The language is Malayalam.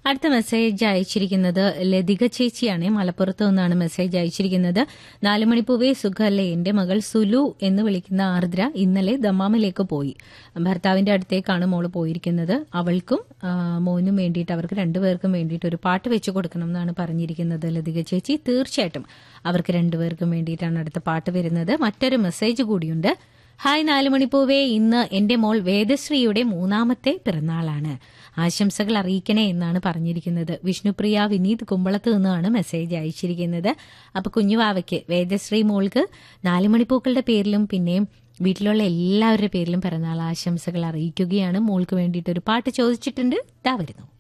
അടുത്ത മെസ്സേജ് അയച്ചിരിക്കുന്നത് ലതിക ചേച്ചിയാണ് മലപ്പുറത്ത് നിന്നാണ് മെസ്സേജ് അയച്ചിരിക്കുന്നത് നാലുമണിപ്പൂവേ സുഖല്ലേ എന്റെ മകൾ സുലു എന്ന് വിളിക്കുന്ന ആർദ്ര ഇന്നലെ ദമ്മാമിലേക്ക് പോയി ഭർത്താവിന്റെ അടുത്തേക്കാണ് മോള് പോയിരിക്കുന്നത് അവൾക്കും ആ, മോനും വേണ്ടിയിട്ട് അവർക്ക് രണ്ടുപേർക്കും വേണ്ടിയിട്ട് ഒരു പാട്ട് വെച്ചു കൊടുക്കണം എന്നാണ് പറഞ്ഞിരിക്കുന്നത് ലതിക ചേച്ചി തീർച്ചയായിട്ടും അവർക്ക് രണ്ടുപേർക്കും വേണ്ടിയിട്ടാണ് അടുത്ത പാട്ട് വരുന്നത് മറ്റൊരു മെസ്സേജ് കൂടിയുണ്ട് ഹായ് നാലുമണിപ്പൂവേ ഇന്ന് എന്റെ മോൾ വേദശ്രീയുടെ മൂന്നാമത്തെ പിറന്നാളാണ് ആശംസകൾ അറിയിക്കണേ എന്നാണ് പറഞ്ഞിരിക്കുന്നത് വിഷ്ണുപ്രിയ വിനീത് കുമ്പളത്ത് നിന്നാണ് മെസ്സേജ് അയച്ചിരിക്കുന്നത് അപ്പൊ കുഞ്ഞുവാവയ്ക്ക് വേദശ്രീ മോൾക്ക് നാലുമണിപ്പൂക്കളുടെ പേരിലും പിന്നെയും വീട്ടിലുള്ള എല്ലാവരുടെ പേരിലും പിറന്നാൾ ആശംസകൾ അറിയിക്കുകയാണ് മോൾക്ക് വേണ്ടിയിട്ട് ഒരു പാട്ട് ചോദിച്ചിട്ടുണ്ട് ഇതാ വരുന്നു